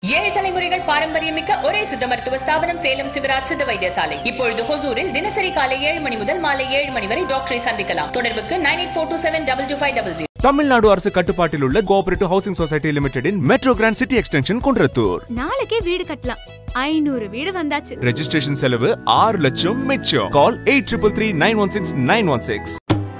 ஏழு தலைமுறைகள் பாரம்பரியமிக்க ஒரே சித்த மருத்துவ ஸ்தாபனம் சேலம் சிவராஜ் சித்த வைத்தியசாலை இப்பொழுது ஹொசூரில் தினசரி காலை ஏழு மணி முதல் மாலை ஏழு மணி வரை டாக்டரை சந்திக்கலாம் தொடர்புக்கு nine eight four two seven double two five double Tamil Nadu அரசு கட்டுப்பாட்டில் உள்ள கோஆபரேட்டிவ் ஹவுசிங் சொசைட்டி லிமிடெடின் metro grand city extension Kundrathur நாளைக்கே வீடு கட்டலாம் ஐநூறு வீடு வந்தாச்சு ரெஜிஸ்ட்ரேஷன் செலவு ஆறு லட்சம் மிச்சம் call eight triple three nine one six nine one six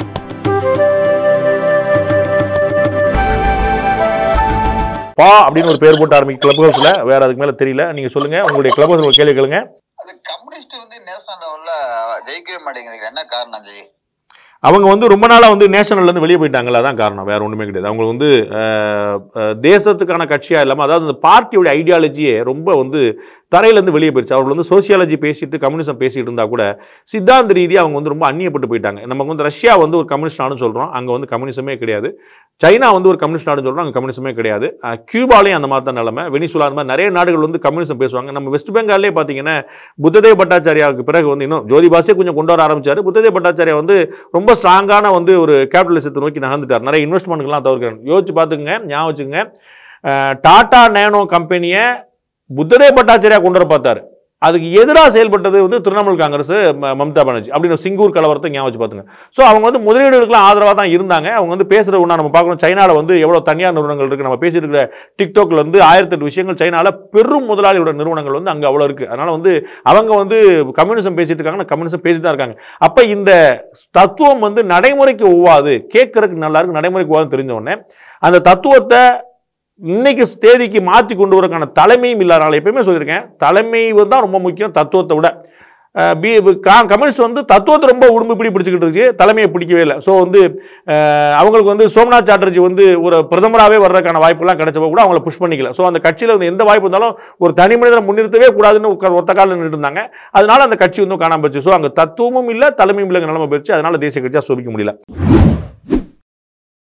பா அப்படின்னு ஒரு பேர் போட்டு ஆரம்பிக்கும் கிளப் ஹவுஸ்ல வேற அதுக்கு மேல தெரியல நீங்க சொல்லுங்க உங்களுடைய கிளப் ஹவுஸ் ஒரு கேள்வி கேளுங்க அது கம்யூனிஸ்ட் வந்து நேஷனல் லெவல்ல ஜெயிக்கவே மாட்டேங்குது என்ன காரணம் ஜெய் அவங்க வந்து ரொம்ப நாளா வந்து நேஷனல்ல இருந்து வெளியே போயிட்டாங்களா அதான் காரணம் வேற ஒண்ணுமே கிடையாது அவங்க வந்து அஹ், அஹ், தேசத்துக்கான கட்சியா இல்லாம அதாவது அந்த பார்ட்டியோட ஐடியாலஜியே ரொம்ப வந்து தரையில இருந்து வெளியே போயிடுச்சு அவர்கள் வந்து சோசியாலஜி பேசிட்டு கம்யூனிசம் பேசிட்டு இருந்தா கூட சித்தாந்த ரீதியா அவங்க வந்து ரொம்ப அந்நியப்பட்டு போயிட்டாங்க நமக்கு வந்து ரஷ்யா வந்து ஒரு கம்யூனிஸ்ட் நாடுன்னு சொல்றோம் அங்க வந்து கம்யூனிசமே கிடையாது சைனா வந்து ஒரு கம்யூனிஸ்ட் நாடுன்னு சொல்றோம் அங்க கம்யூனிசமே கிடையாது அஹ், கியூபாலையும் அந்த மாதிரி தான் நிலைமை வெனிசுலா அந்த மாதிரி நிறைய நாடுகள் வந்து கம்யூனிசம் பேசுவாங்க நம்ம வெஸ்ட் பெங்கால்லே பார்த்தீங்கன்னா புத்ததேவ் பட்டாச்சாரியாவுக்கு பிறகு வந்து இன்னும் ஜோதி பாசே கொஞ்சம் கொண்டு வர ஆரம்பிச்சாரு புத்ததேவ் பட்டாச்சாரியா வந்து ரொம்ப ஸ்ட்ராங்கான வந்து ஒரு கேபிட்டலிசத்தை நோக்கி நகர்ந்துட்டார் நிறைய இன்வெஸ்ட்மெண்ட்லாம் தவிர்க்கிறேன் யோசிச்சு பார்த்துக்குங்க ஞாபகம் வச்சுக்கோங்க அஹ், டாடா நேனோ கம்பெனியை புத்ததேவ் பட்டாச்சாரியா கொண்டு வர பார்த்தாரு அதுக்கு எதிராக செயல்பட்டது வந்து திரிணாமுல் காங்கிரஸ் ம- மம்தா பானர்ஜி அப்படின்னு சிங்கூர் கலவரத்தை ஞாபகம் வச்சு பார்த்துங்க ஸோ அவங்க வந்து முதலீடுகளுக்குலாம் ஆதரவாக தான் இருந்தாங்க அவங்க வந்து பேசுகிற ஒன்றா நம்ம பார்க்கணும் சைனாவில் வந்து எவ்வளோ தனியார் நிறுவனங்கள் இருக்குது நம்ம பேசிட்டு இருக்கிற டிக்டாக்ல இருந்து ஆயிரத்தெட்டு விஷயங்கள் சைனாவில் பெரும் முதலாளியோட நிறுவனங்கள் வந்து அங்கே அவ்வளோ இருக்குது அதனால் வந்து அவங்க வந்து கம்யூனிசம் பேசிட்டு இருக்காங்க கம்யூனிசம் பேசிட்டு தான் இருக்காங்க அப்போ இந்த தத்துவம் வந்து நடைமுறைக்கு ஒவ்வாது கேட்கறதுக்கு நல்லா இருக்கு நடைமுறைக்கு ஒவ்வாது தெரிஞ்ச உடனே அந்த தத்துவத்தை இன்னைக்கு தேதிக்கு மாற்றி கொண்டு வரக்கான தலைமையும் இல்லாதனால எப்பயுமே சொல்லியிருக்கேன் தலைமை தான் ரொம்ப முக்கியம் தத்துவத்தை விட அஹ் பி கா- கம்யூனிஸ்ட் வந்து தத்துவத்தை ரொம்ப உடம்பு பிடி பிடிச்சிக்கிட்டு இருந்துச்சு தலைமையை பிடிக்கவே இல்லை ஸோ வந்து அஹ் அவங்களுக்கு வந்து சோம்நாத் சாட்டர்ஜி வந்து ஒரு பிரதமராகவே வர்றதுக்கான வாய்ப்புலாம் கிடைச்சப்போ கூட அவங்கள புஷ் பண்ணிக்கல ஸோ அந்த கட்சியில் வந்து எந்த வாய்ப்பு இருந்தாலும் ஒரு தனி மனிதனை முன்னிறுத்தவே கூடாதுன்னு உட்கா- ஒத்த காலில் நின்றுட்டு இருந்தாங்க அதனால அந்த கட்சி வந்து காணாம போச்சு ஸோ அங்கே தத்துவமும் இல்லை தலைமையும் இல்லைங்க நிலைமை போயிடுச்சு அதனால தேசிய கட்சியாக சோபிக்க முடியல